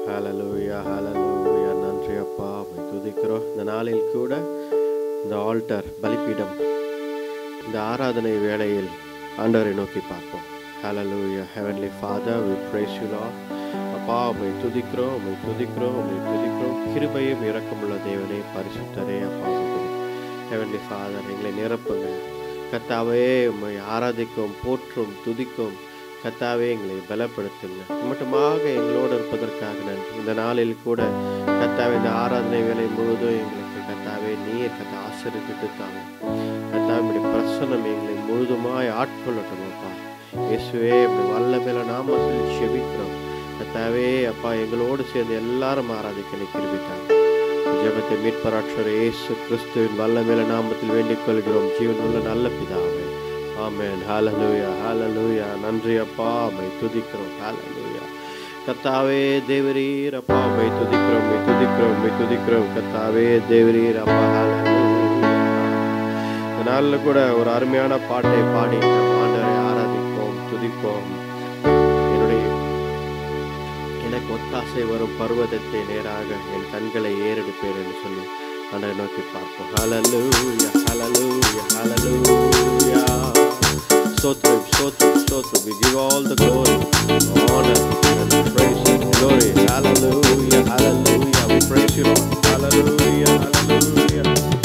ஹalleluya ஹalleluya நன்றி அப்பா உம்மை துதிக்கிறோம் இந்த நாளில் கூட இந்த ஆல்டர் பலிபீடம் இந்த ஆராதனை வேளையில் ஆண்டவரை நோக்கி பார்ப்போம் ஹalleluya heavenly father we praise you lord அப்பா உம்மை துதிக்கிறோம் உம்மை துதிக்கிறோம் உம்மை துதிக்கிறோம் கிருபையும் இரக்கமுள்ள தேவனே பரிசுத்தரே அப்பா ஹெவன்லி ஃபாதர் எங்களை நிரப்புங்க கத்தாவே உம்மை ஆராதிக்கும் போற்றும் துதிக்கும் கத்தாவே எங்களை பலப்படுத்துங்க மட்டுமாக எங்களோடு இருப்பதற்காக நன்றி இந்த நாளில் கூட கத்தாவே இந்த ஆராதனை வேலை முழுதும் எங்களுக்கு கத்தாவே நீர் கத்த ஆசிரியத்து தாங்க கத்தாவே இப்படி பிரசனம் எங்களை முழுதுமாய் ஆட்கொள்ளட்டும் அப்பா இயேசுவே இப்படி வல்ல மேல நாமத்தில் செபிக்கிறோம் கத்தாவே அப்பா எங்களோடு சேர்ந்து எல்லாரும் ஆராதிக்க நிற்கிறவிட்டாங்க ஜெபத்தை மீட்பராட்சர் இயேசு கிறிஸ்துவின் வல்ல மேல நாமத்தில் வேண்டிக் கொள்கிறோம் ஜீவன் உள்ள நல்ல பிதாவே ஆமென் ஹalleluya ஹalleluya நன்றி அப்பா மை துதிக்கிறோம் ஹalleluya கர்த்தாவே தேவரீர் அப்பா மை துதிக்கிறோம் மை துதிக்கிறோம் மை துதிக்கிறோம் கர்த்தாவே தேவரீர் அப்பா ஹalleluya இந்த நாளில் கூட ஒரு அருமையான பாட்டை பாடி நம் ஆண்டவரை ஆராதிப்போம் துதிப்போம் என்னுடைய எனக்கு ஒத்தாசை வரும் பர்வதத்தை நேராக என் கண்களை ஏறெடுப்பேன் என்று சொல்லி ஆண்டவரை நோக்கி பார்ப்போம் ஹalleluya ஹalleluya ஹalleluya ஸ்தோத்திரம் ஸ்தோத்திரம் ஸ்தோத்திரம் we give all the glory honor and praise and glory hallelujah hallelujah we praise you lord hallelujah hallelujah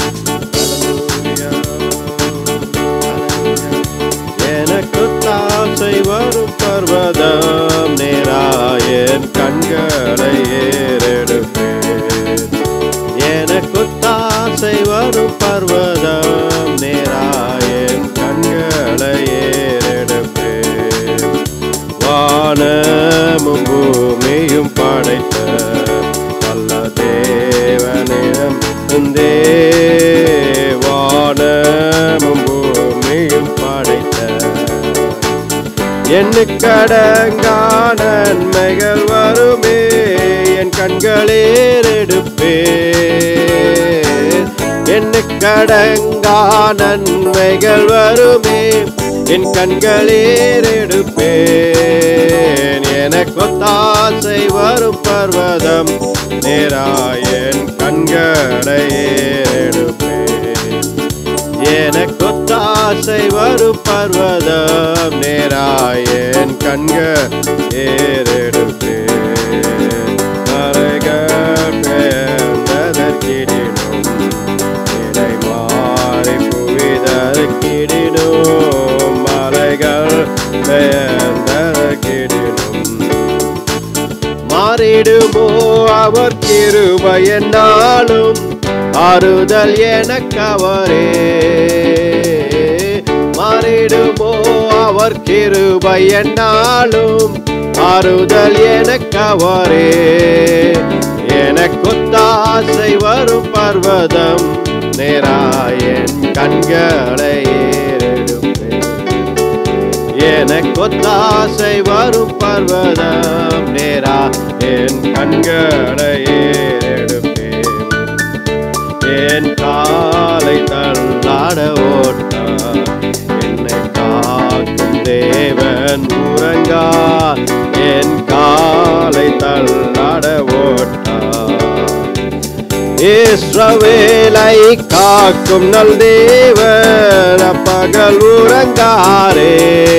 எனக்கு தாசை வரும் பர்வதம் நேராயன் கண்களை ஏறெடுப்பேன் எனக்கு தாசை வரும் பர்வதம் நேராயன் கண்களை ஏறெடுப்பேன் வானமும் பூமியும் படைத்த நல்ல தேவனிடம் இருந்தே வானமும் பூமியும் படைத்த எண்ணுக்கடங்கா நன்மைகள் வருமே என் கண்களேர் எடுப்பேன் எண்ணுக்கடங்கா நன்மைகள் வருமே என் கண்களேர் எடுப்பேன் எனக்கு ஒத்தாசை வரும் பர்வதம் நேராயன் கண்களை எடுப்பேன் எனக்கு ஒத்தாசை வரும் பர்வதம் நேராயன் கண்க ஏறெடுப்பேன் மலைகள் பெயர்ந்ததற்கிடினும் இலை மாறி புவிதற்கிடினும் மலைகள் பெயர்ந்ததற்கிடினும் மாறிடுமோ அவர் கிருபை என்னாலும் ஆறுதல் எனக்கவரே மாறிடுமோ அவர் கிருபை என்னாலும் ஆறுதல் எனக்கவரே எனக்கொத்தாசை வரும் பர்வதம் நேராயன் கண்களை ஏறெடுப்பேன் எனக்கொத்தாசை வரும் பர்வதம் நேரா என் கண்களை ஏறெடுப்பேன் என் காலை தள்ளாட ஓட்டார் என்னை காக்கும் தேவன் உறங்கா என் காலை தள்ளாட ஓட்டார் இஸ்ரவேலை காக்கும் நல் தேவன் பகல் உறங்காரே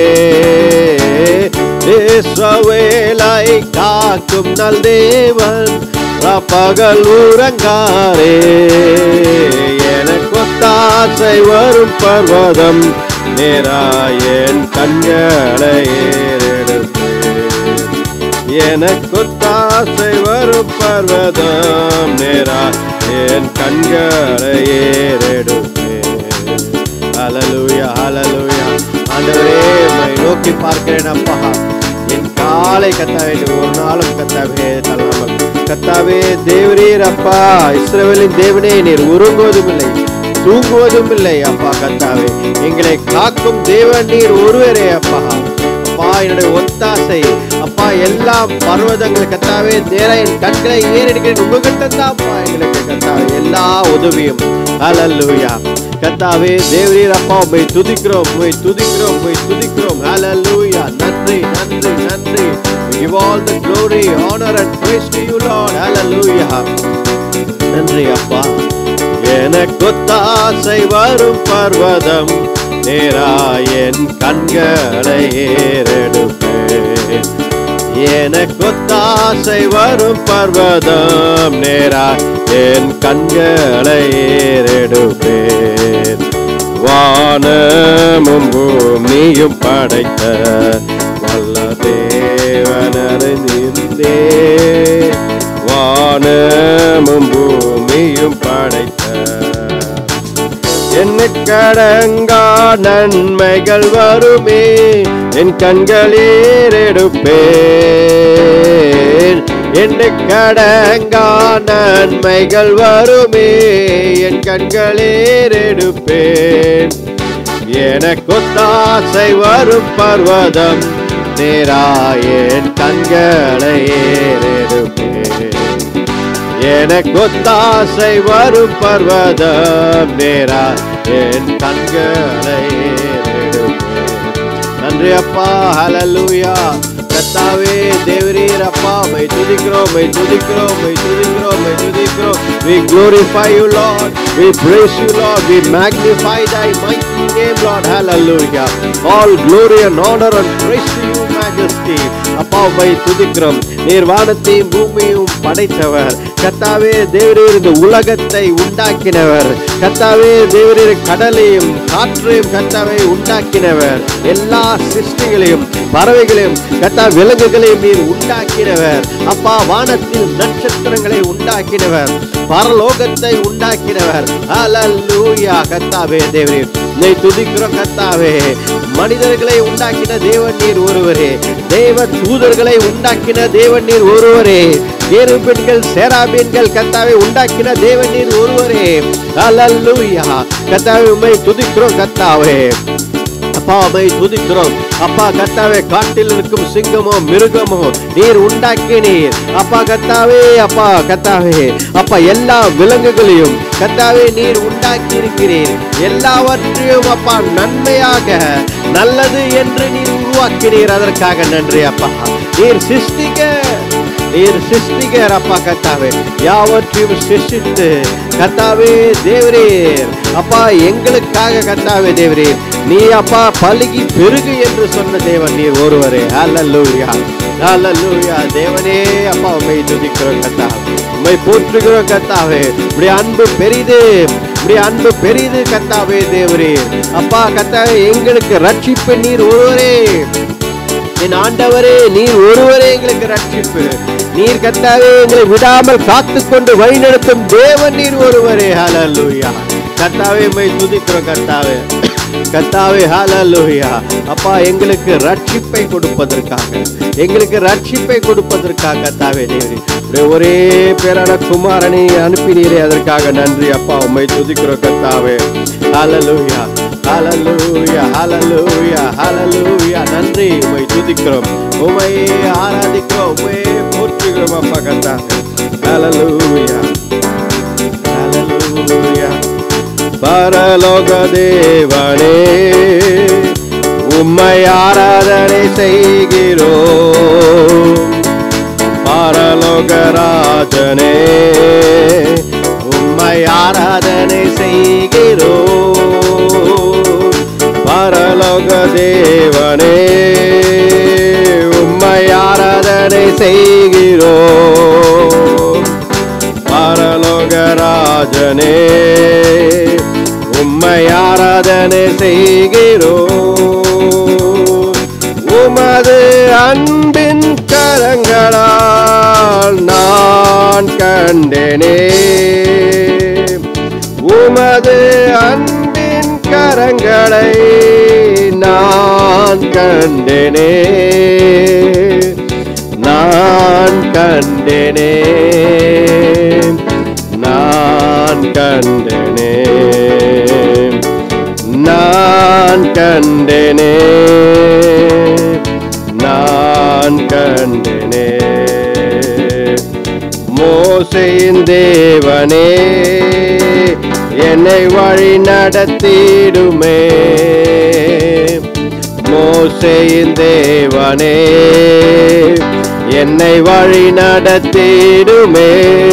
இஸ்ரவேலை காக்கும் நல் தேவன் பகல் உறங்காரே எனக்கு ஒத்தாசை வரும் பர்வதம் நேராயன் கண்களை ஏறெடுப்பேன் எனக்கொத்தாசை வரும் பர்வதம் நேரா என் கண்களை ஏறெடுப்பேன் ஹalleluya ஹalleluya ஆண்டவரே உம்மை நோக்கி பார்க்கிறேன் அப்பா என் காலை கத்தாவே ஒரு நாளும் கத்தாவே தள்ளாமல் கத்தாவே தேவரீர் அப்பா இஸ்ரவேலின் தேவனே நீர் உறங்குவதும் இல்லை தூங்குவதும் இல்லை அப்பா கத்தாவே எங்களை காக்கும் தேவன் நீர் ஒருவரே அப்பா அப்பா என்னுடைய ஒத்தாசை அப்பா எல்லா பர்வதங்கள் கத்தாவே நேர என் கண்களை ஏறெடுக்கிறேன் உங்ககிட்ட தான்ப்பா எங்களுக்கு கத்தாவே எல்லா உதவியும் ஹalleluya கத்தாவே தேவரீர் அப்பா உம்மை துதிக்கிறோம் உம்மை துதிக்கிறோம் உம்மை துதிக்கிறோம் ஹalleluya நன்றி நன்றி நன்றி We give all the glory honor and praise to you ஹalleluya நன்றி அப்பா எனக்கொத்தாசை வரும் பர்வதம் நேரா என் கண்களை ஏறெடுப்பேன் எனக்கொத்தாசை வரும் பர்வதம் நேரா என் கண்களை ஏறெடுப்பேன் வானமும் பூமியும் படைத்த வல்ல தேவனறிந்தே வானமும் பூமியும் படைத்த என்ன கடங்கா நன்மைகள் வருமே என் கண்களேறெடுப்பேன் என்ன கடங்கா நன்மைகள் வருமே என் கண்களேறெடுப்பேன் எனக்கொத்தாசை வரும் பர்வதம் நேராயன் கண்களை ஏறெடுப்பேன் எனக்கொத்தாசை வரும் பர்வதம் நேரா என் கண்களை ஏறெடுப்பேன் நன்றி அப்பா ஹalleluya கர்த்தாவே தேவரீர் அப்பா மை துதிக்கிறோம் மை துதிக்கிறோம் மை துதிக்கிறோம் மை துதிக்கிறோம் we glorify you lord we praise you lord we magnify thy mighty name lord hallelujah all glory and honor and praise to you majesty அப்பா மை துதிக்கிறோம் நீர் வானத்தையும் பூமியும் படைத்தவர் கர்த்தாவே தேவரீர் இந்த உலகத்தை உண்டாக்கினவர் கர்த்தாவே தேவரீர் கடலையும் காற்றையும் கர்த்தாவை உண்டாக்கினவர் எல்லா சிருஷ்டிகளையும் பறவைகளையும் கர்த்தா விலங்குகளையும் நீர் உண்டாக்கினவர் அப்பா வானத்தில் நட்சத்திரங்களை உண்டாக்கினவர் பரலோகத்தை உண்டாக்கினவர் ஹalleluya கர்த்தாவே தேவரே நீ துதிக்கிறோம் கர்த்தாவே மனிதர்களை உண்டாக்கின தேவன் நீர் ஒருவரே தேவ தூதர்களை உண்டாக்கின தேவன் நீர் ஒருவரே கேருபீன்கள் சேராபீன்கள் கர்த்தாவை உண்டாக்கின தேவன் நீர் ஒருவரே ஹalleluya கர்த்தாவே உம்மை துதிக்கிறோம் கர்த்தாவே அப்பா அவை துதிக்கிறோம் அப்பா கத்தாவே காட்டில் இருக்கும் சிங்கமோ மிருகமோ நீர் உண்டாக்கினீர் அப்பா கத்தாவே அப்பா கத்தாவே அப்பா எல்லா விலங்குகளையும் கத்தாவே நீர் உண்டாக்கி இருக்கிறீர் எல்லாவற்றையும் அப்பா நன்மையாக நல்லது என்று நீர் உருவாக்கினீர் அதற்காக நன்றி அப்பா நீர் சிருஷ்டிக்க நீர் சிருஷ்டிகர் அப்பா கத்தாவே யாவற்றையும் சிருஷ்டித்து கத்தாவே தேவரீர் அப்பா எங்களுக்காக கத்தாவே தேவரீர் நீ அப்பா பலுகி பெருகு என்று சொன்ன தேவன் நீர் ஒருவரே ஹalleluya ஹalleluya தேவனே அப்பா உம்மை துதிக்கிறோம் கத்தாவே உம்மை போற்றுகிறோம் கத்தாவே உடைய அன்பு பெரிது உடைய அன்பு பெரிது கத்தாவே தேவரே அப்பா கத்தாவே எங்களுக்கு ரட்சிப்பு நீர் ஒருவரே என் ஆண்டவரே நீர் ஒருவரே எங்களுக்கு ரட்சிப்பு நீர் கத்தாவே எங்களை விடாமல் காத்து கொண்டு வழிநடத்தும் தேவன் நீர் ஒருவரே ஹalleluya கத்தாவே மை துதிக்கிறோம் கத்தாவே கத்தாவே ஹalleluya அப்பா எங்களுக்கு ரட்சிப்பை கொடுப்பதற்காக எங்களுக்கு ரட்சிப்பை கொடுப்பதற்காக கத்தாவே தேவரே உடைய ஒரே பேரான குமாரனை அனுப்பினீரே அதற்காக நன்றி அப்பா உம்மை துதிக்கிறோம் கத்தாவே ஹalleluya ஹalleluya ஹalleluya ஹalleluya நன்றி உம்மை துதிக்கிறோம் உம்மை ஆராதிக்கிறோம் உம்மை போற்றுகிறோம் அப்பா கத்தாவே ஹalleluya ஹalleluya பரலோக தேவனே உம்மை ஆராதனை செய்கிறோம் பரலோக ராஜனே உம்மை ஆராதனை செய்கிறோம் பரலோக தேவனே உம்மை ஆராதனை செய்கிறோம் பரலோக ராஜனே உம்மை ஆராதனை செய்கிறோம் உமது அன்பின் கரங்களால் நான் கண்டேனே உமது அன்பின் கரங்களை நான் கண்டேனே நான் கண்டேனே நான் கண்டேனே நான் கண்டேனே நான் கண்டேனே மோசையின் தேவனே என்னை வழி நடத்திடுமே மோசையின் தேவனே என்னை வழி நடத்திடுமே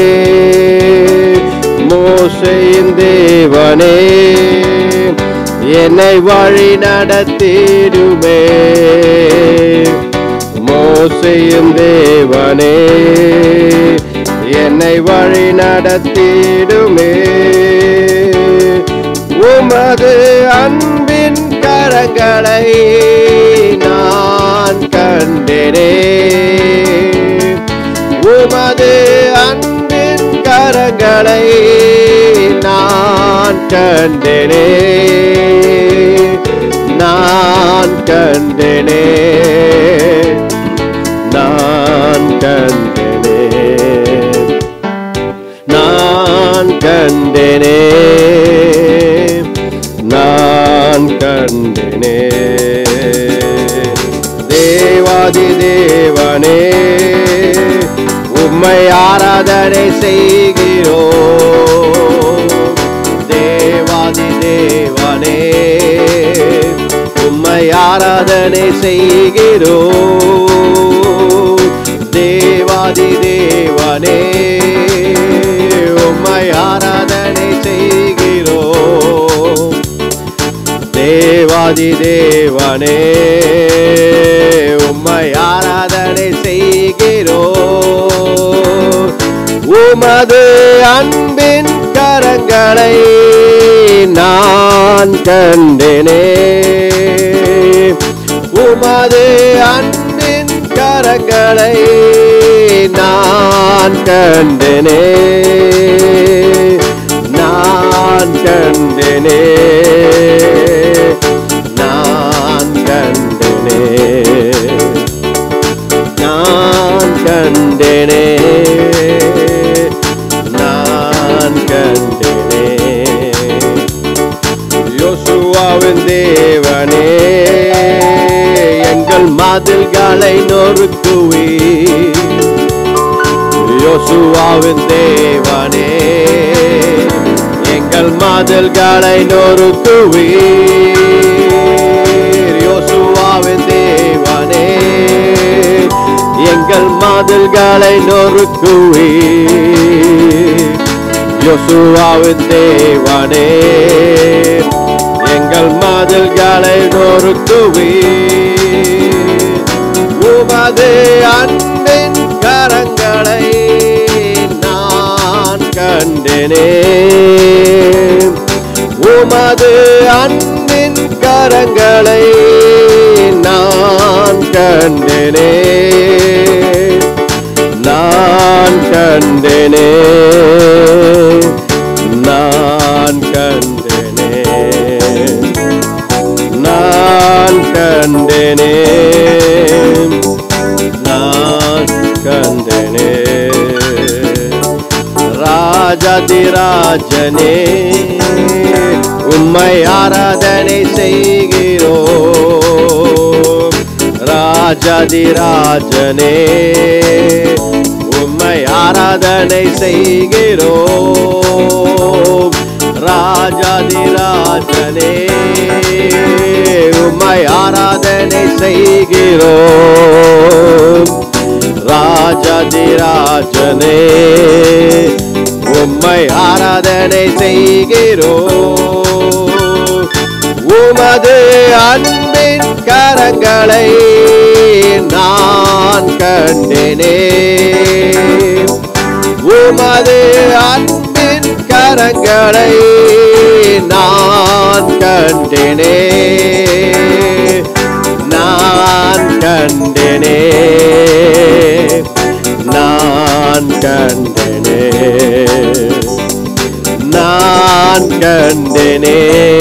மோசையின் தேவனே என்னை வழி நடத்திடுமே மோசையும் தேவனே என்னை வழி நடத்திடுமே உமது அன்பின் கரங்களை நான் கண்டேனே உமது அன்பின் கரங்களை நான் கண்டேனே நான் கண்டேனே நான் கண்டேனே நான் கண்டேனே நான் கண்டேனே தேவாதி தேவனே உம்மை ஆராதனை செய்கிறோ தேவாதி தேவனே உம்மை ஆராதனை செய்கிறோ தேவாதி தேவனே உம்மை ஆராதனை செய்கிறோ தேவாதி தேவனே உம்மை ஆராதனை செய்கிறோ உமது அன்பின் கரங்களை நான் கண்டேனே உமது அன்பின் கரங்களை நான் கண்டேனே நான் கண்டேனே நான் கண்டேனே நான் கண்டேனே நான் கண்டேனே யோசுவாவின் தேவனே எங்கள் மதில்களை நொறுக்குவி யோசுவாவின் தேவனே எங்கள் மதில்களை நொறுக்குவி யோசுவாவின் தேவனே எங்கள் மதில்களை நொறுக்குவி யோசுவாவின் தேவனே எங்கள் மதில்களை நொறுக்குவி உமது அன்பின் கரங்களை நான் கண்டேனே உமது அன்பின் கரங்களை நான் கண்டேனே நான் கண்டேனே நான் கண்டேனே நான் கண்டேனே நான் கண்டேனே ராஜதிராஜனே உம்மை ஆராதனை செய்கிறோ ராஜதிராஜனே உம்மை ஆராதனை செய்கிறோ ராஜாதிராஜனே உம்மை ஆராதனை செய்கிறோம் ராஜாதிராஜனே உம்மை ஆராதனை செய்கிறோம் உமது அன்பின் கரங்களை நான் கண்டேனே உமது அன்பின் கரங்களை நான் கண்டேனே நான் கண்டேனே நான் கண்டேனே நான் கண்டேனே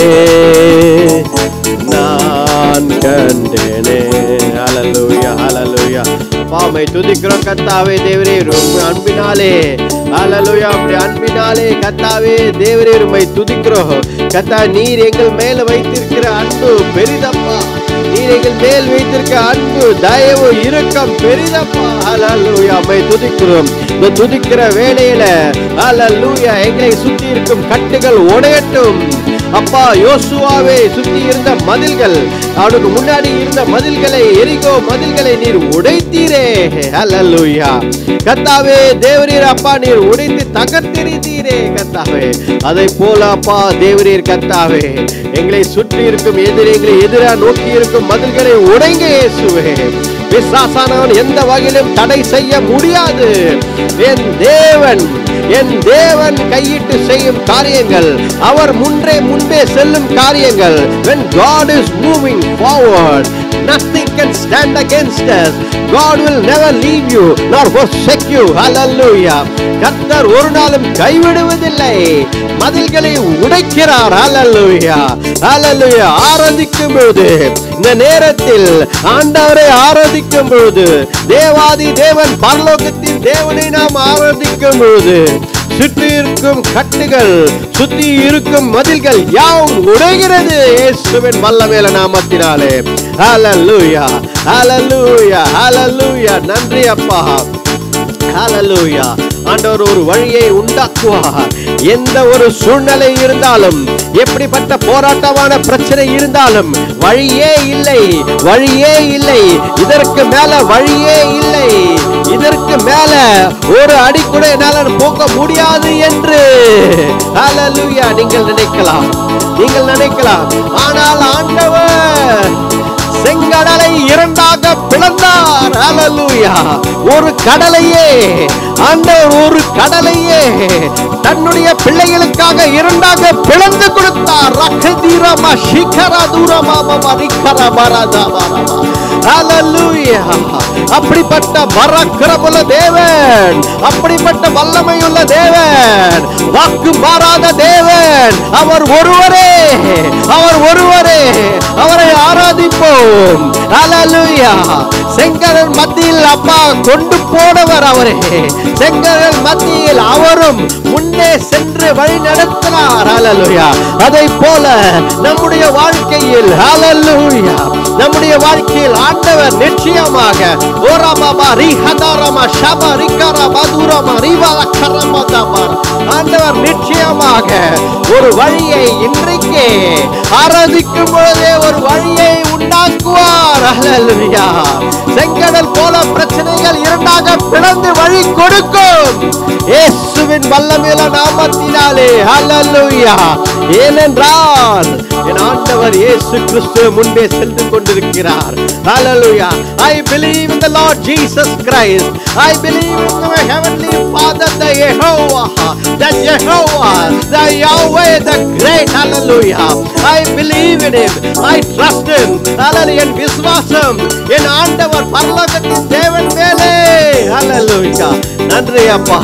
நான் கண்டேனே ஹalleluya ஹalleluya பாமை துதிக்கிறோம் கத்தாவே தேவரே உம்மை அன்பினாலே ஹalleluya அப்படி அன்பினாலே கத்தாவே தேவரே உம்மை துதிக்கிறோம் கத்தா நீர் எங்கள் மேல வைத்திருக்கிற அன்பு பெரிதப்பா நீர் எங்கள் மேல் வைத்திருக்க அன்பு தயவு இரக்கம் பெரிதப்பா ஹalleluya உம்மை துதிக்கிறோம் இந்த துதிக்கிற வேளையில ஹalleluya எங்களை சுத்தி இருக்கும் கட்டுகள் உடையட்டும் அப்பா யோசுவாவே சுத்தி இருந்த மதில்கள் அவனுக்கு முன்னாடி இருந்த மதில்களை எரிகோ மதில்களை நீர் உடைத்தீரே ஹalleluya கர்த்தாவே தேவரீர் அப்பா நீர் உடைத்து தகர்த்தெறிந்தீரே கர்த்தாவே அதை போல அப்பா தேவரீர் கர்த்தாவே எங்களை சுற்றி இருக்கும் எதிரே எங்களை எதிராக நோக்கி இருக்கும் மதில்களை உடைங்க இயேசுவே பிசாசானவன் எந்த வகையிலும் தடை செய்ய முடியாது என் தேவன் என் தேவன் கையிட்டு செய்யும் காரியங்கள் அவர் முன்றே முன்பே செல்லும் காரியங்கள் when God is moving forward nothing can stand against us God will never leave you nor forsake you hallelujah கர்த்தர் ஒரு நாளும் கைவிடுவதில்லை மதில்களை உடைக்கிறார் hallelujah hallelujah ஆராதிக்கும் பொழுது இந்த நேரத்தில் ஆண்டவரை ஆராதிக்கும் பொழுது தேவாதி தேவன் பரலோகத்தின் தேவனை நாம் ஆராதிக்கும் பொழுது சுற்றி இருக்கும் கட்டுகள் சுத்தி இருக்கும் மதில்கள் யாவும் உடைகிறது இயேசுவின் வல்லமேல நாமத்தினாலே ஹalleluya ஹalleluya ஹalleluya நன்றி அப்பா ஹalleluya ஆண்டவர் ஒரு வழியை உண்டாக்குவார் எந்த ஒரு சூழ்நிலை இருந்தாலும் எப்படிப்பட்ட போராட்டமான பிரச்சனை இருந்தாலும் வழியே இல்லை வழியே இல்லை இதற்கு மேல வழியே இல்லை இதற்கு மேல ஒரு அடி கூட என்னால போக முடியாது என்று ஹalleluya நீங்கள் நினைக்கலாம் நீங்கள் நினைக்கலாம் ஆனால் ஆண்டவர் செங்கடலை இரண்டாக பிளந்தார் ஹalleluya ஒரு கடலையே ஆண்டவர் ஒரு கடலையே தன்னுடைய பிள்ளைகளுக்காக இரண்டாக பிளந்து கொடுத்தார் ரகதீரமா சிகரா தூரமா மரிக்கர பரதா பரமா ஹalleluya அப்படிப்பட்ட பராக்கிரமுள்ள தேவன் அப்படிப்பட்ட வல்லமையுள்ள தேவன் வாக்கு மாறாத தேவன் அவர் ஒருவரே அவர் ஒருவரே அவரை ஆராதிப்போம் ஹalleluya செங்கடல் மத்தியில் அப்பா கொண்டு போனவர் அவரே செங்கடல் மத்தியில் அவரும் முன்னே சென்று வழி நடத்தினார் ஹalleluya அதை போல நம்முடைய வாழ்க்கையில் ஹalleluya நம்முடைய வாழ்க்கையில் ஆண்டவர் நிச்சயமாக ஓராமாமா ரிஹதாரமா ஷபா ரிகாரா மதுரமா ரிவாலா கரமா தமாரா ஆண்டவர் நிச்சயமாக ஒரு வழியை இன்றைக்கே ஆராதிக்கும் பொழுதே ஒரு வழியை உண்டாக்குவார் ஹalleluya செங்கடல் போல பிரச்சனைகள் இரண்டாக பிளந்து வழி கொடுக்கும் இயேசுவின் வல்லமையில நாமத்தினாலே ஹalleluya ஏனென்றால் என் ஆண்டவர் இயேசு கிறிஸ்து முன்பே சென்று கொண்டிருக்கிறார் ஹalleluya I believe in the Lord Jesus Christ I believe in my heavenly Father the Jehovah the Jehovah the Yahweh the great hallelujah I believe in him I trust him hallelujah என் விசுவாசம் என் ஆண்டவர் பரலோகத்தின் தேவன் மேலே ஹalleluya நன்றி அப்பா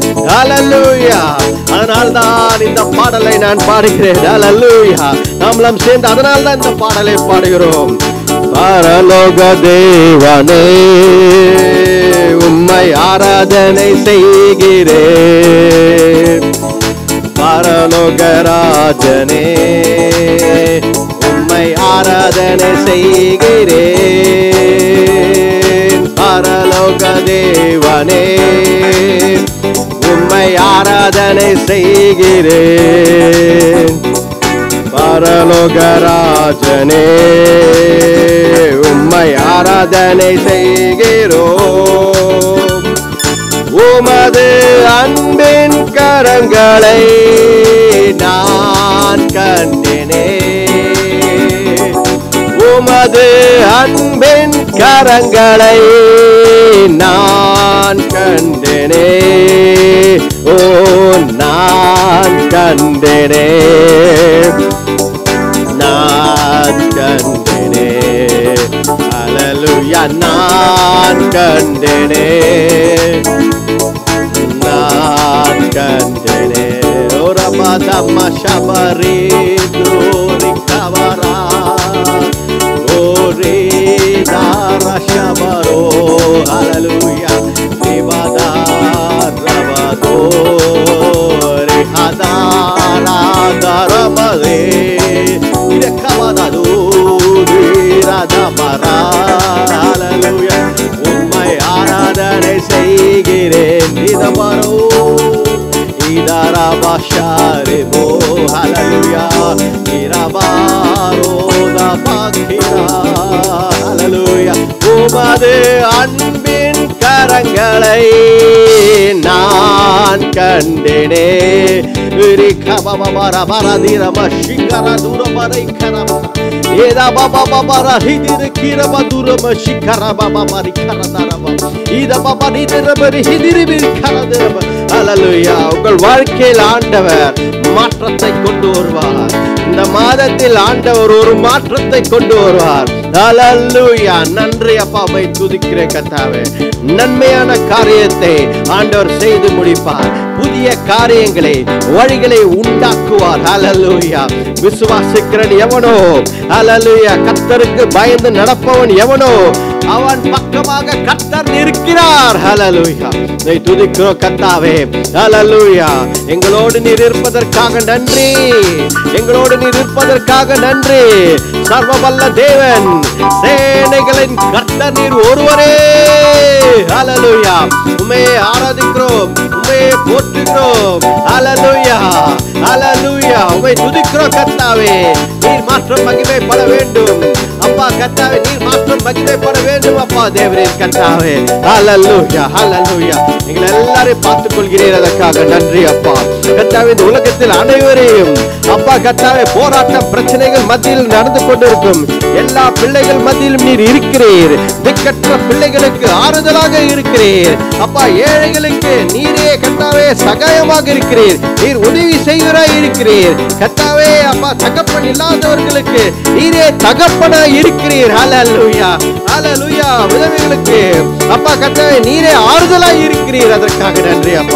ஹalleluya அதனால் தான் இந்த பாடலை நான் பாடுகிறேன் ஹalleluya நாமெல்லாம் சேர்ந்து அதனால் தான் இந்த பாடலை பாடுகிறோம் பரலோக தேவனே உம்மை ஆராதனை செய்கிறேன் பரலோகராஜனே உம்மை ஆராதனை செய்கிறேன் பரலோக தேவனே உம்மை ஆராதனை செய்கிறேன் பரலோகராஜனே உம்மை ஆராதனை செய்கிறோம் உமது அன்பின் கரங்களை நான் கண்டினே உமது அன்பின் கரங்களை நான் கண்டனே ஓ நான் கண்டனே நான் கண்டனே அலலுயா நான் கண்டனே நான் கண்டனே ஓரமதம்ம ಶಬರಿ ದೂರಿ ಕವರ ಓರಿ ದಾರ ಶಬರೋ ಹಲಲುಯ ಶಿವದ ರವದೋ ರೆ ಹದಾರ ದರಮದೆ ಇರ ಕವದ ದೂರದ ಮರ ಹಲಲುಯ உம்மை ஆராதனை செய்கிறேன் இதமரோ இதரா ரபாஷாரிபோ ஹalleluya இரபாரோதா பாக்கிரா ஹalleluya உமது அன்பின் கரங்களை நான் கண்டேனே ஏதா பாபா பாபா ரஹிதிரு கிரப துரம சிக்கர பாபா மரி கரதரப இத பாபா நிதிரபரி ஹிதிரிபி கரதரப ஹalleluya உங்கள் வாழ்க்கையில் ஆண்டவர் மாற்றத்தை கொண்டு வருவார் இந்த மாதத்தில் ஆண்டவர் ஒரு மாற்றத்தை கொண்டு வருவார் ஹalleluya நன்றி அப்பாவை துதிக்கிறேன் கர்த்தாவே நன்மையான காரியத்தை ஆண்டவர் செய்து முடிப்பார் புதிய காரியங்களை வழிகளை உண்டாக்குவார் ஹalleluya விசுவாசிக்கிறன் எவனோ ஹalleluya கர்த்தருக்கு பயந்து நடப்பவன் எவனோ அவன் பக்கமாக கர்த்தர் இருக்கிறார் ஹalleluya நீ துதிக்கிறோம் கர்த்தாவே ஹalleluya எங்களோடு நீர் இருப்பதற்காக நன்றி எங்களோடு நீர் இருப்பதற்காக நன்றி சர்வவல்ல தேவன் சேனைகளின் கர்த்தர் நீர் ஒருவரே ஹalleluya உம்மை ஆராதிக்கிறோம் உம்மை போற்றுகிறோம் ஹalleluya ஹalleluya உம்மை துதிக்கிறோம் கர்த்தாவே நீர் மாற்றம் மகிமைப்பட வேண்டும் அப்பா கர்த்தாவே நீர் மாற்றம் மகிமைப்பட வேண்டும் அப்பா தேவரே கர்த்தாவே ஹalleluya ஹalleluya எங்களை எல்லாரையும் பார்த்துக் கொள்கிறீர் அதற்காக நன்றி அப்பா கர்த்தாவே இந்த உலகத்தில் அனைவரையும் அப்பா கர்த்தாவே போராட்டம் பிரச்சனைகள் மத்தியில் நடந்து கொண்டிருக்கும் எல்லா பிள்ளைகள் மத்தியிலும் நீர் இருக்கிறீர் திக்கற்ற பிள்ளைகளுக்கு ஆறுதலாக இருக்கிறீர் அப்பா ஏழைகளுக்கு நீரே கர்த்தாவே சகாயமாக இருக்கிறீர் நீர் உதவி செய்வராய் இருக்கிறீர் கர்த்தாவே அப்பா தகப்பன் இல்லாதவர்களுக்கு நீரே தகப்பனாய் இருக்கிறீர் ஹalleluya ஹalleluya விதவைகளுக்கு அப்பா கர்த்தாவே நீரே ஆறுதலாய் இருக்கிறீர் அதற்காக நன்றி அப்பா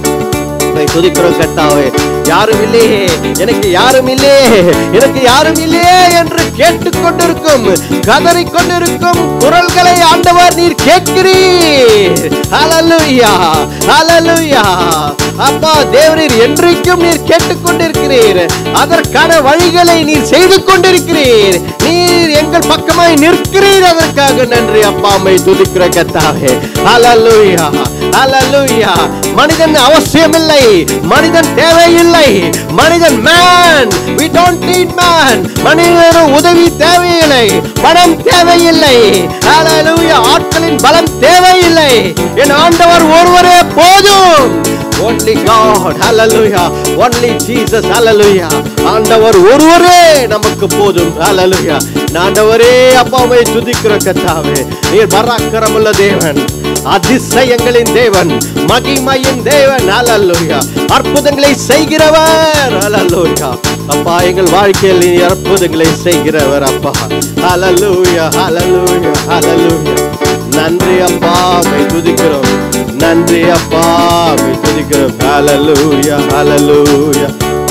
உம்மை துதிக்கிறோம் கர்த்தாவே யாரும் இல்லையே எனக்கு யாரும் இல்லையே எனக்கு யாரும் இல்லையே என்று கேட்டுக்கொண்டிருக்கும் கதறிக் கொண்டிருக்கும் குரல்களை ஆண்டவர் நீர் கேட்கிறீர் ஹalleluya ஹalleluya அப்பா தேவரீர் என்றைக்கும் நீர் கேட்டுக்கொண்டிருக்கிறீர் அதற்கான வழிகளை நீர் செய்து கொண்டிருக்கிறீர் நீர் எங்கள் பக்கமாய் நிற்கிறீர் அதற்காக நன்றி அப்பா அம்மை துதிக்கிற கத்தாவே ஹalleluya ஹalleluya மனிதன் அவசியமில்லை மனிதன் தேவையில்லை மனிதன் man we don't need man மனிதன் உதவி தேவையில்லை பணம் தேவையில்லை ஹalleluya ஆட்களின் பலம் தேவையில்லை என் ஆண்டவர் ஒருவரே போதும் only god hallelujah only jesus hallelujah ஆண்டவர் ஒருவரே நமக்கு போதும் hallelujah ஆண்டவரே அப்பாவை துதிக்கிற கத்தாவே நீர் பராக்கிரமுள்ள தேவன் அதிசயங்களின் தேவன் மகிமையின் தேவன் ஹalleluya அற்புதங்களை செய்கிறவர் ஹalleluya அப்பா எங்கள் வாழ்க்கையில் நீ அற்புதங்களை செய்கிறவர் அப்பா ஹalleluya hallelujah hallelujah நன்றி அப்பா மை துதிக்கிறோம் நன்றி அப்பா மை துதிக்கிறோம் ஹalleluya hallelujah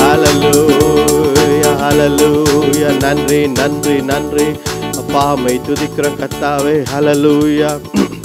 hallelujah hallelujah நன்றி நன்றி நன்றி அப்பா மை துதிக்கிறோம் கர்த்தாவே hallelujah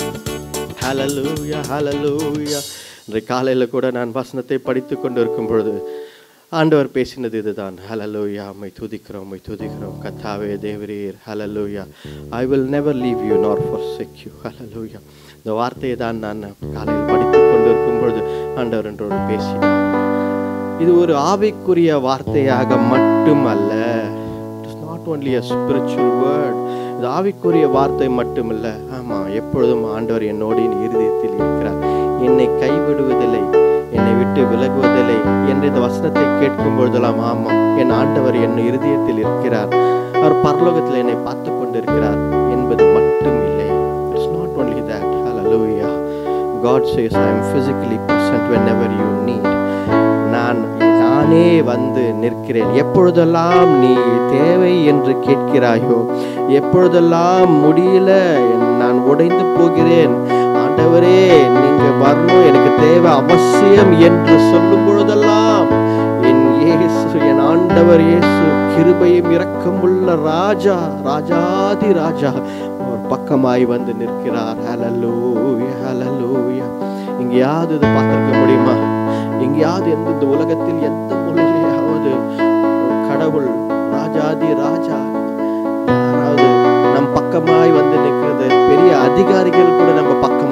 ஹalleluya ஹalleluya இன்றைய காலையில் கூட நான் வசனத்தை படித்து கொண்டு இருக்கும் பொழுது ஆண்டவர் பேசினது இதுதான் ஹalleluya மை துதிக்கிறோம் மை துதிக்கிறோம் கத்தாவே தேவரீர் hallelujah I will never leave you nor forsake you hallelujah இந்த வார்த்தையை தான் நான் காலையில் படித்து கொண்டு இருக்கும் பொழுது ஆண்டவர் என்றோடு பேசினார் இது ஒரு ஆவிக்குரிய வார்த்தையாக மட்டுமல்ல it's not only a spiritual word இது ஆவிக்குரிய வார்த்தை மட்டுமல்ல ஆமா எப்பொழுதும் ஆண்டவர் என்னோடு என் இருதயத்தில் இருக்கிறார் என்னை கைவிடுவதில்லை என்னை விட்டு விலகுவதில்லை என்று இந்த வசனத்தை கேட்கும் பொழுதெல்லாம் ஆமாம் என் ஆண்டவர் என் இருதயத்தில் இருக்கிறார் அவர் பரலோகத்தில் என்னை பார்த்து கொண்டிருக்கிறார் என்பது மட்டும் இல்லை it's not only that hallelujah God says I am physically present whenever you need நான் நானே வந்து நிற்கிறேன் எப்பொழுதெல்லாம் நீ தேவை என்று கேட்கிறாயோ எப்பொழுதெல்லாம் முடியல நான் உடைந்து போகிறேன் ஆண்டவரே நீங்க வரணும் எனக்கு தேவை அவசியம் என்று சொல்லும் பொழுதெல்லாம் என் இயேசு என் ஆண்டவர் இயேசு கிருபையும் இரக்கமுள்ள ராஜா ராஜாதி ராஜா அவர் பக்கமாய் வந்து நிற்கிறார் ஹalleluya ஹalleluya எங்கேயாவது இது பார்த்திருக்க முடியுமா எங்கேயாவது எந்த இந்த உலகத்தில் எந்த மூலையிலேயாவது ஒரு கடவுள் ராஜாதி ராஜா யாராவது நம் பக்கமாய் வந்து நிற்கிறது பெரிய அதிகாரிகள் கூட நம்ம பக்கமாய் வந்து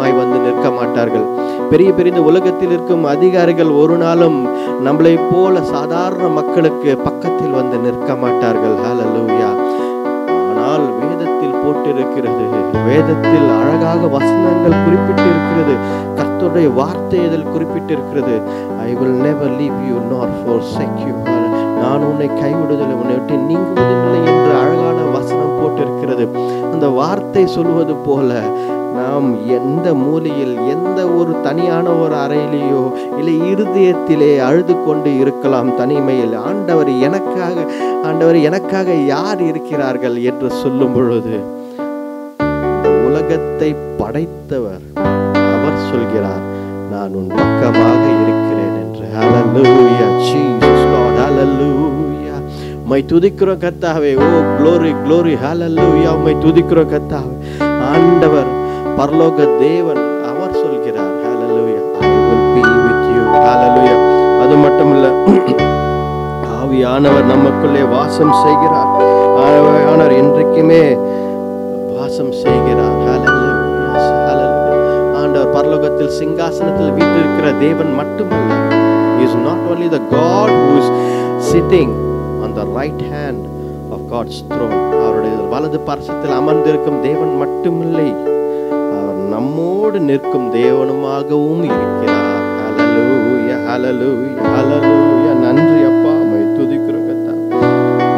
நிற்க மாட்டார்கள் பெரிய பெரிய இந்த உலகத்தில் இருக்கும் அதிகாரிகள் ஒரு நாளும் நம்மளை போல சாதாரண மக்களுக்கு பக்கத்தில் வந்து நிற்க மாட்டார்கள் ஹalleluya ஆனால் வேதத்தில் போட்டிருக்கிறது வேதத்தில் அழகாக வசனங்கள் குறிப்பிட்டிருக்கிறது கர்த்தருடைய வார்த்தை இதில் குறிப்பிட்டிருக்கிறது I will never leave you not forsake you நான் உன்னை கைவிடுதலை உன்னை விட்டு நீங்குவதில்லை என்று அழகான வசனம் போட்டிருக்கிறது அந்த வார்த்தை சொல்வது போல நாம் எந்த மூலையில் எந்த ஒரு தனியான ஒரு அறையிலேயோ இல்லை இருதயத்திலே அழுது கொண்டு இருக்கலாம் தனிமையில் ஆண்டவர் எனக்காக ஆண்டவர் எனக்காக யார் இருக்கிறார்கள் என்று சொல்லும் பொழுது இந்த உலகத்தை படைத்தவர் அவர் சொல்கிறார் நான் உன் பக்கமாக இருக்கிறேன் என்று ஹalleluya Jesus Lord hallelujah மை துதிக்கிறோம் கர்த்தாவே ஓ glory glory hallelujah மை துதிக்கிறோம் கர்த்தாவே ஆண்டவர் பரலோக தேவன் அவர் சொல்கிறார் hallelujah I will be with you hallelujah அது மட்டும் இல்ல ஆவியானவர் நமக்குள்ளே வாசம் செய்கிறார் ஆவியானவர் என்றைக்குமே வாசம் செய்கிறார் Hallelujah. Hallelujah. ஆண்டவர் பரலோகத்தில் சிங்காசனத்தில் வீற்றிருக்கிற தேவன் மட்டுமல்ல is not only the God who is sitting on the right hand of God's throne அவருடைய வலது பார்சத்தில் அமர்ந்திருக்கும் தேவன் மட்டுமில்லை அவர் நம்மோடு நிற்கும் தேவனுமாகவும் இருக்கிறார் ஹalleluya ஹalleluya ஹalleluya நன்றி அப்பா மை துதிக்கிறோம் கர்த்தாவே.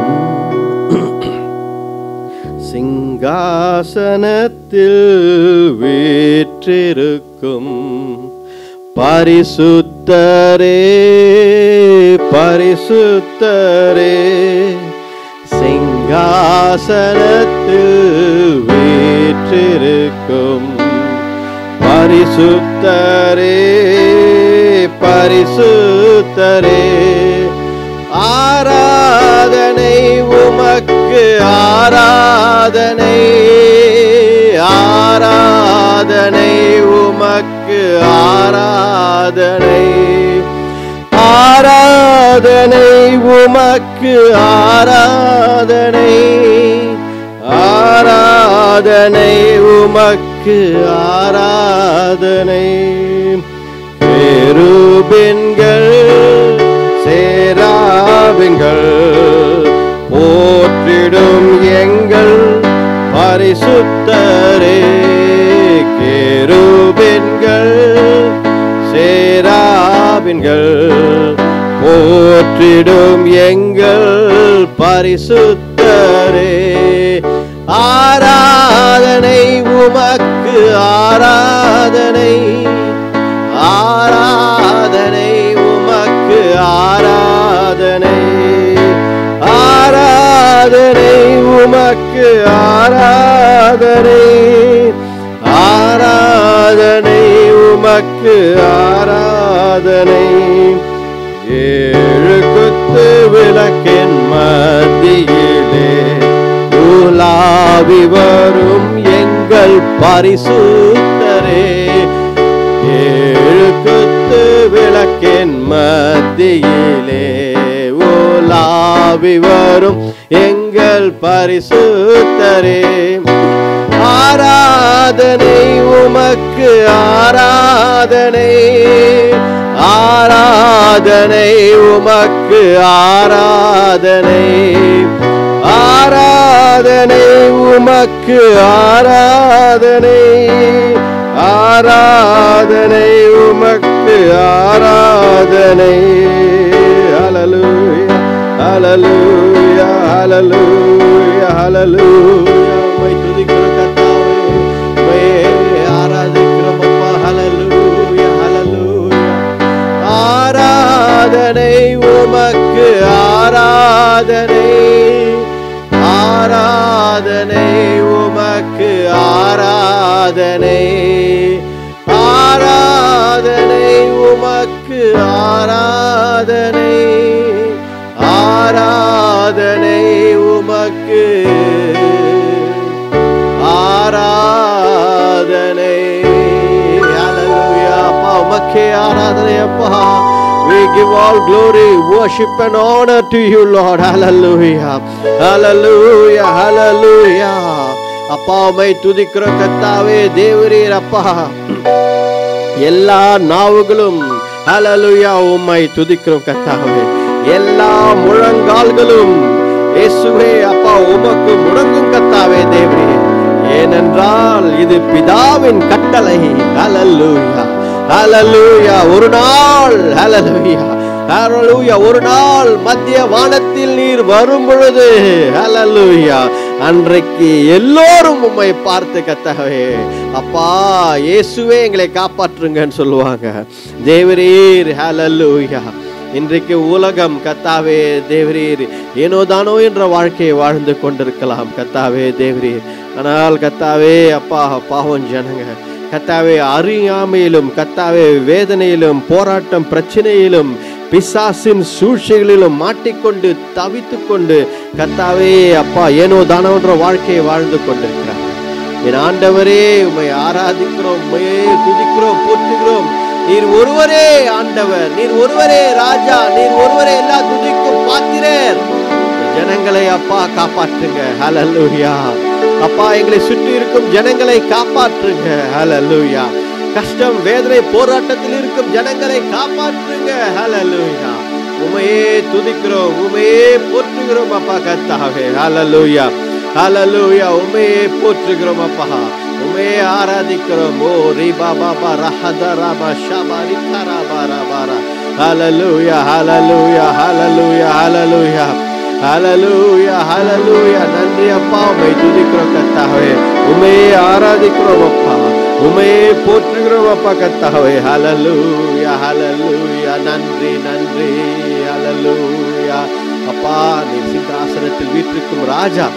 சிங்காசனத்தில் வீற்றிருக்கும் பரிசுத்தரே பரிசுத்தரே சிங்காசனத்தில் வீற்றிருக்கும் பரிசுத்தரே பரிசுத்தரே ஆராதனை உமக்கு ஆராதனை ஆராதனை உமக்கு ஆராதனை ஆராதனை உமக்கு ஆராதனை ஆராதனை உமக்கு ஆராதனை பெருபெண்கள் சேராவிங்கள் போற்றிடும் எங்கள் பரிசுத்தரே கேருபெண்கள் சேராவின்கள் போற்றிடும் எங்கள் பரிசுத்தரே ஆராதனை உமக்கு ஆராதனை ஆராதனை உமக்கு ஆராதனை ஆராதனை உமக்கு ஆராதனை ஆராதனை உமக்கு ஆராதனை ஏழு குத்து விளக்கின் மத்தியிலே உலாவி வரும் எங்கள் பரிசுத்தரே ஏழு குத்து விளக்கின் மத்தியிலே ஓலாவி வரும் எங்கள் பரிசுத்தரே ஆராதனை உமக்கு ஆராதனை ஆராதனை உமக்கு ஆராதனை ஆராதனை உமக்கு ஆராதனை ஆராதனை உமக்கு ஆராதனை ஹalleluya ஹalleluya ஹalleluya ஹalleluya மை துதிக்கிறோம் கர்த்தாவே மை ஆராதிக்கிறோம் அப்பா ஹalleluya ஹalleluya ஆராதனை உமக்கு ஆராதனை ஆராதனை உமக்கு ஆராதனை ஆராதனை உமக்கு ஆராதனை ஆராதனை உமக்கு ஆராதனை Hallelujah. அப்பா உமக்கே ஆராதனை அப்பா We give all glory, worship and honor to you, Lord. Hallelujah. Hallelujah. Hallelujah. அப்பா உமை துதிக்கிற கத்தாவே தேவரீர் அப்பா எல்லா நாவுகளும் ஹalleluya உம்மை துதிக்கிறோம் கர்த்தாவே எல்லா முழங்கால்களும் இயேசுவே அப்பா உமக்கு முழங்கும் கர்த்தாவே தேவரே ஏனென்றால் இது பிதாவின் கட்டளை ஹalleluya ஹalleluya ஒரு நாள் ஹalleluya ஹalleluya ஒரு நாள் மத்திய வானத்தில் நீர் வரும் பொழுது ஹalleluya அன்றைக்கு எல்லோரும் உம்மை பார்த்து கத்தகவே அப்பா இயேசுவே எங்களை காப்பாற்றுங்கன்னு சொல்லுவாங்க தேவரீர் ஹalleluya இன்றைக்கு உலகம் கத்தாவே தேவரீர் ஏனோ தானோ என்ற வாழ்க்கையை வாழ்ந்து கொண்டிருக்கலாம் கத்தாவே தேவரீர் ஆனால் கத்தாவே அப்பா பாவம் ஜனங்க கத்தாவே அறியாமையிலும் கத்தாவே வேதனையிலும் போராட்டம் பிரச்சனையிலும் பிசாசின் சூழ்ச்சிகளிலும் மாட்டிக்கொண்டு தவித்து கொண்டு கத்தாவே அப்பா ஏனோ தானோன்ற வாழ்க்கையை வாழ்ந்து கொண்டிருக்கிறார் என் ஆண்டவரே உம்மை ஆராதிக்கிறோம் உம்மையே துதிக்கிறோம் போற்றுகிறோம் நீர் ஒருவரே ஆண்டவர் நீர் ஒருவரே ராஜா நீர் ஒருவரே எல்லா துதிக்கும் பாத்திரர் ஜனங்களை அப்பா காப்பாற்றுங்க ஹalleluya அப்பா எங்களை சுற்றி இருக்கும் ஜனங்களை காப்பாற்றுங்க ஹalleluya கஷ்டம் வேதனை போராட்டத்தில் இருக்கும் ஜனங்களை காப்பாற்றுங்க ஹalleluya உமையே துதிக்கிறோம் உமையே போற்றுகிறோம் அப்பா கர்த்தாவே ஹalleluya ஹalleluya உமையே போற்றுகிறோம் அப்பா உமையே ஆராதிக்கிறோம் ஓ ரிபா பாபா ரஹத ரபா ஷபா ரிகரா பாரா பாரா ஹalleluya ஹalleluya ஹalleluya ஹalleluya ஹalleluya ஹalleluya நன்றி அப்பா உம்மை துதிக்கிறோம் கர்த்தாவே உம்மையே ஆராதிக்கிறோம் அப்பா உம்மையே போற்றுகிறோம் அப்பா கர்த்தாவே ஹalleluya ஹalleluya நன்றி நன்றி ஹalleluya அப்பா நீ சிங்காசனத்தில் வீற்றிருக்கும் ராஜா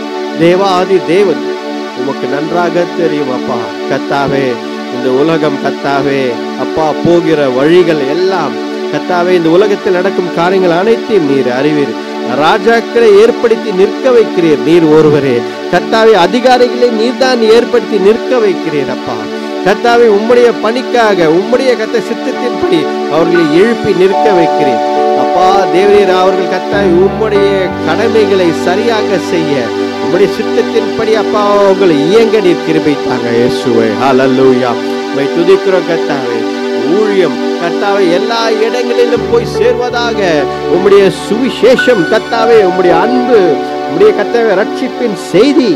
தேவாதி தேவன் உமக்கு நன்றாக தெரியும் அப்பா கத்தாவே இந்த உலகம் கத்தாவே அப்பா போகிற வழிகள் எல்லாம் கத்தாவே இந்த உலகத்தில் நடக்கும் காரியங்கள் அனைத்தையும் நீர் அறிவீர் ராஜாக்களை ஏற்படுத்தி நிற்க வைக்கிறீர் நீர் ஒருவரே கத்தாவே அதிகாரிகளை நீர்தான் ஏற்படுத்தி நிற்க வைக்கிறீர் அப்பா கத்தாவே உம்முடைய பணிக்காக உம்முடைய கத்த சித்தத்தின்படி அவர்களை எழுப்பி நிற்க வைக்கிறேன் அப்பா தேவரீர் அவர்கள் கத்தாவே உம்முடைய கடமைகளை சரியாக செய்ய உம்முடைய சித்தத்தின்படி அப்பா உங்களை இயங்க நீர் கிருபை தாங்க இயேசுவே ஹalleluya உம்மை துதிக்கிறோம் கத்தாவே ஊழியம் கத்தாவே எல்லா இடங்களிலும் போய் சேர்வதாக உம்முடைய சுவிசேஷம் கத்தாவே உம்முடைய அன்பு உம்முடைய கத்தாவே ரட்சிப்பின் செய்தி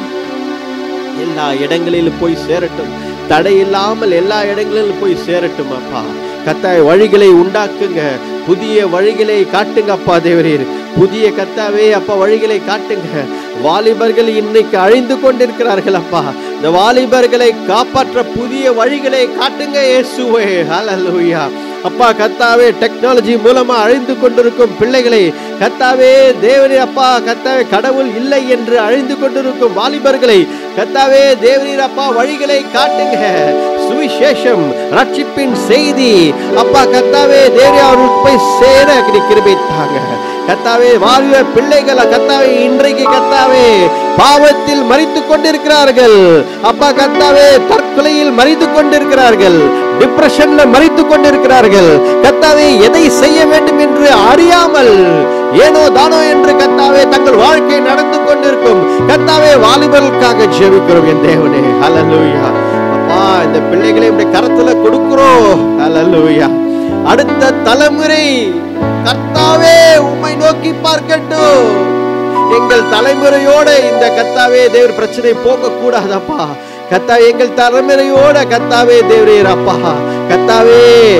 எல்லா இடங்களிலும் போய் சேரட்டும் தடை இல்லாமல் எல்லா இடங்களிலும் போய் சேரட்டும் அப்பா கத்தாய் வழிகளை உண்டாக்குங்க புதிய வழிகளை காட்டுங்க அப்பா தேவரீர் புதிய கத்தாவே அப்பா வழிகளை காட்டுங்க வாலிபர்கள் இன்னைக்கு அழிந்து கொண்டிருக்கிறார்கள் அப்பா இந்த வாலிபர்களை காப்பாற்ற புதிய வழிகளை காட்டுங்க இயேசுவே ஹalleluya அப்பா கத்தாவே டெக்னாலஜி மூலமா அழிந்து கொண்டிருக்கும் பிள்ளைகளை கத்தாவே தேவரே அப்பா கத்தாவே கடவுள் இல்லை என்று அழிந்து கொண்டிருக்கும் வாலிபர்களை கத்தாவே தேவரீர் அப்பா வழிகளை காட்டுங்க சுவிசேஷம் ரட்சிப்பின் செய்தி அப்பா கத்தாவே தேவரே அவர்களுக்கு போய் சேர நீ கிருபை தாங்க கத்தாவே வாலிப பிள்ளைகள் கத்தாவே இன்றைக்கு கத்தாவே பாவத்தில் மறித்து கொண்டிருக்கிறார்கள் அப்பா கத்தாவே தற்கொலையில் மறித்து கொண்டிருக்கிறார்கள் டிப்ரெஷன்ல மறித்து கொண்டிருக்கிறார்கள் கத்தாவே எதை செய்ய வேண்டும் என்று அறியாமல் ஏனோ தானோ என்று கத்தாவே தங்கள் வாழ்க்கை நடந்து கொண்டிருக்கும் கத்தாவே வாலிபர்களுக்காக ஜெபிக்கிறோம் என் தேவனே ஹalleluya அப்பா இந்த பிள்ளைகளை இப்படி கரத்துல கொடுக்கிறோம் ஹalleluya அடுத்த தலைமுறை கர்த்தாவே உம்மை நோக்கி பார்க்கட்டும் எங்கள் தலைமுறையோட இந்த கத்தாவே தேவர் பிரச்சனை போக கூடாதப்பா கத்தா எங்கள் தலைமுறையோட கத்தாவே தேவரீர் அப்பா கத்தாவே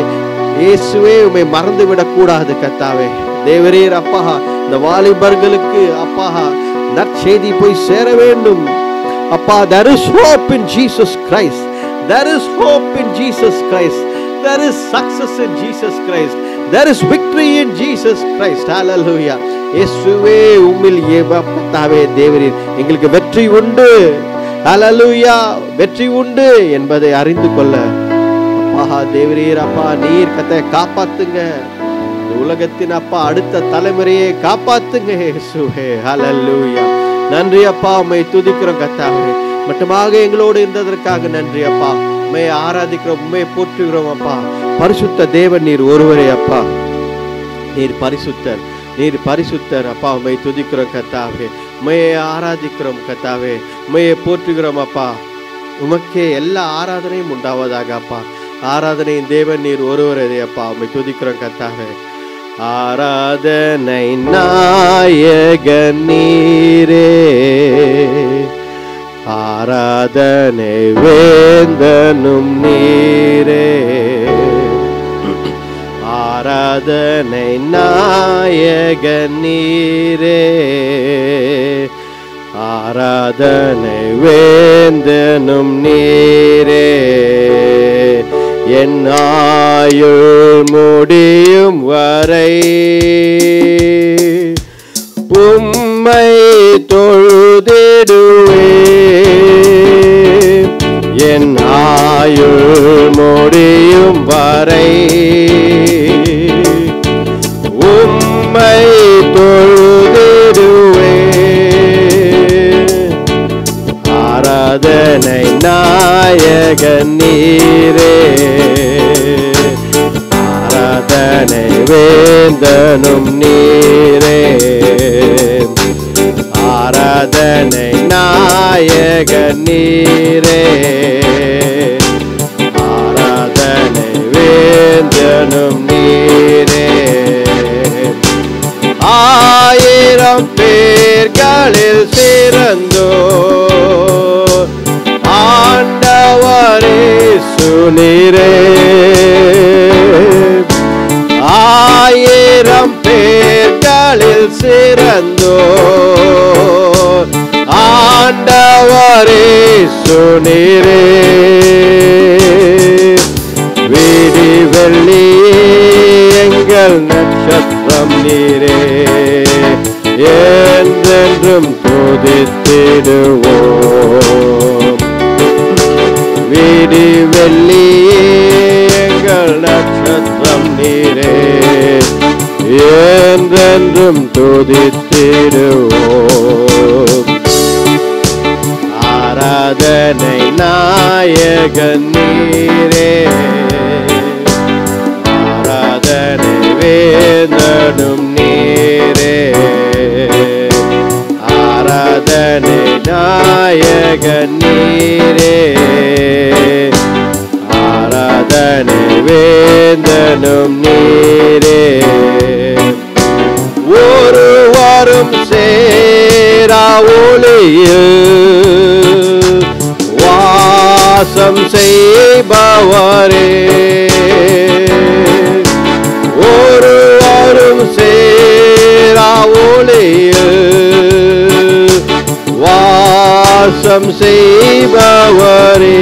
இயேசுவே உம்மை மறந்து விடக்கூடாது கத்தாவே தேவரீர் அப்பா இந்த வாலிபர்களுக்கு அப்பா நற்செய்தி போய் சேர வேண்டும் அப்பா there is hope in Jesus Christ there is hope in Jesus Christ there is success in Jesus Christ there is victory in Jesus Christ hallelujah இயேசுவே உம்மில் ஏவப்பட்டாவே தேவரீர் எங்களுக்கு வெற்றி உண்டு ஹalleluya வெற்றி உண்டு என்பதை அறிந்து கொள்ள அப்பா தேவரீர் அப்பா நீர் கத்தை காப்பாத்துங்க இந்த உலகத்தின் அப்பா அடுத்த தலைமுறையை காப்பாத்துங்க இயேசுவே ஹalleluya நன்றி அப்பா உம்மை துதிக்கிறோம் கத்தாவே மட்டுமாக எங்களோடு இருந்ததற்காக நன்றி அப்பா உம்மை ஆராதிக்கிறோம் உம்மை போற்றுகிறோம் அப்பா பரிசுத்த தேவன் நீர் ஒருவரே அப்பா நீர் பரிசுத்தர் நீர் பரிசுத்தர் அப்பா உம்மை துதிக்கிறோம் கத்தாவே உம்மையை ஆராதிக்கிறோம் கத்தாவே உம்மையை போற்றுகிறோம் அப்பா உமக்கே எல்லா ஆராதனையும் உண்டாவதாக அப்பா ஆராதனையின் தேவன் நீர் ஒருவரே அப்பா உம்மை துதிக்கிறோம் கத்தாவே ஆராதனை நாயக நீரே ஆராதனை வேந்தனும் நீரே ஆராதனை நாயக நீரே ஆராதனை வேந்தனும் நீரே என் ஆயுள் முடியும் வரை உம்மை தொழுதிடுவே என் ஆயுள் முடியும் வரை உம்மை தொழுதிடுவே ஆராதனை நாயக நீரே ஆராதனை வேந்தனும் நீரே ஆராதனை நாயக நீரே ஆராதனை வேந்தனும் நீரே ஆயிரம் பேர்களில் சிறந்தோ ஆண்டவரே சுனிரே ஆயிரம் பேர்களில் சிறந்தோ ஆண்டவரே சுனிரே வீடி வெள்ளி எங்கள் நட்சத்திரம் நீரே என்றென்றும் துதித்திடுவோம் வீடி வெள்ளி எங்கள் நட்சத்திரம் நீரே என்றென்றும் துதித்திடுவோம் ஆராதனை நாயக நீரே ஆராதனை வேந்தனும் நீரே ஆராதனை நாயக நீரே ஆராதனை வேந்தனும் நீரே ஒருவரும் சேரா ஒளியில் வாசம் செய்பவரே ஒருவரும் சேரா ஒளியில் வாசம் செய்பவரே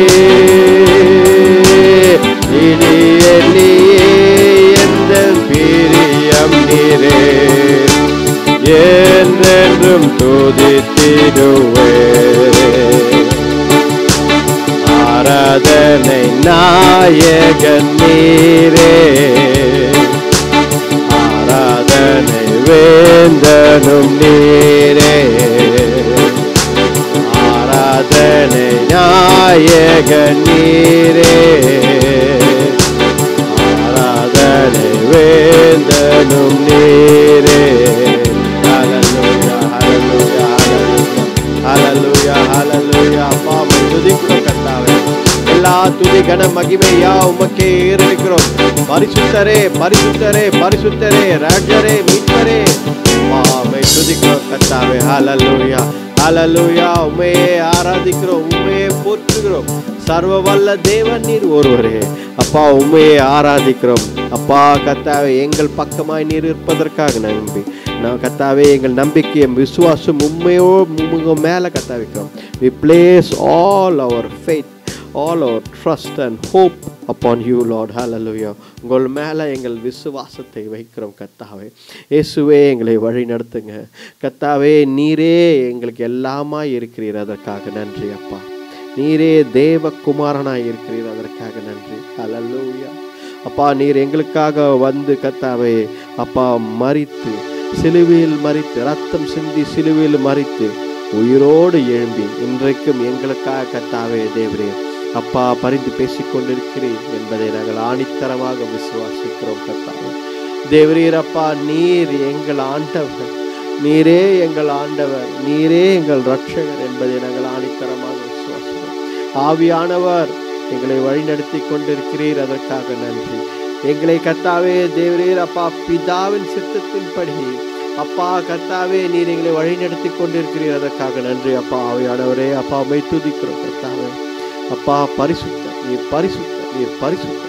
இனி எண்ணியே எந்த பிரியம் நீரே என்றென்றும் துதித்திடுவே ஆராதனை நாயக நீரே ஆராதனை வேந்தனும் நீரே ஆராதனை நாயக நீரே ஆராதனை வேந்தனும் நீரே ஹalleluya ஹalleluya ஹalleluya ஹalleluya அப்பா உம்மை துதிக்கிறோம் கர்த்தாவே எல்லா துதி கன மகிமையா உமக்கே ஏறெடுக்கிறோம் பரிசுத்தரே பரிசுத்தரே பரிசுத்தரே ராஜரே மீட்பரே அப்பா உம்மை துதிக்கிறோம் கர்த்தாவே ஹalleluya ஹalleluya உம்மையே ஆராதிக்கிறோம் உம்மையே போற்றுகிறோம் சர்வ வல்ல தேவன் நீர் ஒருவரே அப்பா உண்மையை ஆராதிக்கிறோம் அப்பா கத்தாவே எங்கள் பக்கமாய் நீர் இருப்பதற்காக நம்பி நான் கத்தாவே எங்கள் நம்பிக்கையை விசுவாசம் உண்மையோ உங்க மேலே கத்தா வைக்கிறோம் we place all our faith all our trust and hope upon you Lord hallelujah உங்கள் மேலே எங்கள் விசுவாசத்தை வைக்கிறோம் கத்தாவே இயேசுவே எங்களை வழி நடத்துங்க கத்தாவே நீரே எங்களுக்கு எல்லாமா இருக்கிறீர் அதற்காக நன்றி அப்பா நீரே தேவகுமாரனாய் இருக்கிறீர் அதற்காக நன்றி ஹalleluya அப்பா நீர் எங்களுக்காக வந்து கத்தாவே அப்பா மரித்து சிலுவையில் மரித்து ரத்தம் சிந்தி சிலுவையில் மரித்து உயிரோடு எழும்பி இன்றைக்கும் எங்களுக்காக கத்தாவே தேவரே அப்பா பரிந்து பேசிக் கொண்டிருக்கிறீர் என்பதை நாங்கள் ஆணித்தரமாக விசுவாசிக்கிறோம் கத்தாவே தேவரீர் அப்பா நீர் எங்கள் ஆண்டவர் நீரே எங்கள் ஆண்டவர் நீரே எங்கள் ரட்சகர் என்பதை நாங்கள் ஆணித்தரமாக விசுவாசிக்கிறோம் ஆவியானவர் எங்களை வழிநடத்தி கொண்டிருக்கிறீர் அதற்காக நன்றி எங்களை கத்தாவே தேவரீர் அப்பா பிதாவின் சித்தத்தின்படி அப்பா கத்தாவே நீர் எங்களை வழிநடத்தி கொண்டிருக்கிறீர் அதற்காக நன்றி அப்பா ஆவியானவரே அப்பா அமை துதிக்கிறோம் கத்தாவே அப்பா பரிசுத்த நீர் பரிசுத்த நீர் பரிசுத்த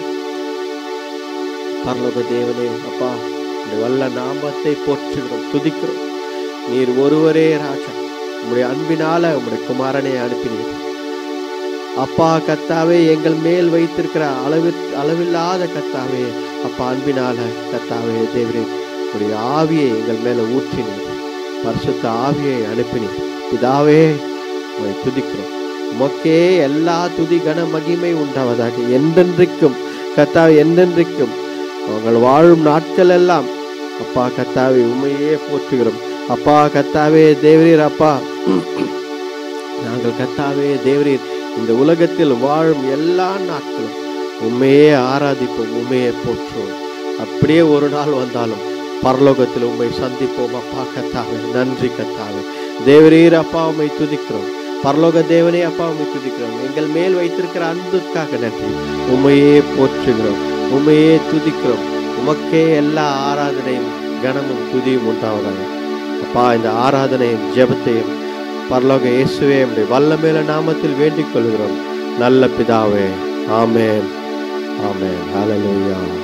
பரலோக தேவனே அப்பா இந்த வல்ல நாமத்தை போற்றுகிறோம் துதிக்கிறோம் நீர் ஒருவரே ராஜா உம்முடைய அன்பினால உம்முடைய குமாரனை அனுப்பினீர் அப்பா கத்தாவே எங்கள் மேல் வைத்திருக்கிற அளவு அளவில்லாத கத்தாவே அப்பா அன்பினால கத்தாவே தேவரே உடைய ஆவியை எங்கள் மேல ஊற்றினீர் பரிசுத்த ஆவியை அனுப்பினீர் பிதாவே உங்களை துதிக்கிறோம் உமக்கே எல்லா துதி கன மகிமை உண்டாவதாக என்றென்றைக்கும் கத்தாவே என்றென்றைக்கும் அவங்கள் வாழும் நாட்கள் எல்லாம் அப்பா கத்தாவே உண்மையே போற்றுகிறோம் அப்பா கத்தாவே தேவரீர் அப்பா நாங்கள் கத்தாவே தேவரீர் இந்த உலகத்தில் வாழும் எல்லா நாட்களும் உண்மையே ஆராதிப்போம் உண்மையே போற்றுவோம் அப்படியே ஒரு நாள் வந்தாலும் பரலோகத்தில் உண்மை சந்திப்போம் அப்பா கத்தாவே நன்றி கத்தாவே தேவரீர் அப்பா உண்மை துதிக்கிறோம் பரலோக தேவனே அப்பா உண்மை துதிக்கிறோம் எங்கள் மேல் வைத்திருக்கிற அன்புக்காக நன்றி உண்மையே போற்றுகிறோம் உண்மையே துதிக்கிறோம் உமக்கே எல்லா ஆராதனையும் கனமும் துதியும் உண்டாவதாக அப்பா இந்த ஆராதனையும் ஜெபத்தையும் பரலோக இயேசுவே நம்முடைய வல்லமேல நாமத்தில் வேண்டிக் கொள்கிறோம் நல்ல பிதாவே ஆமென் ஆமென் ஹalleluya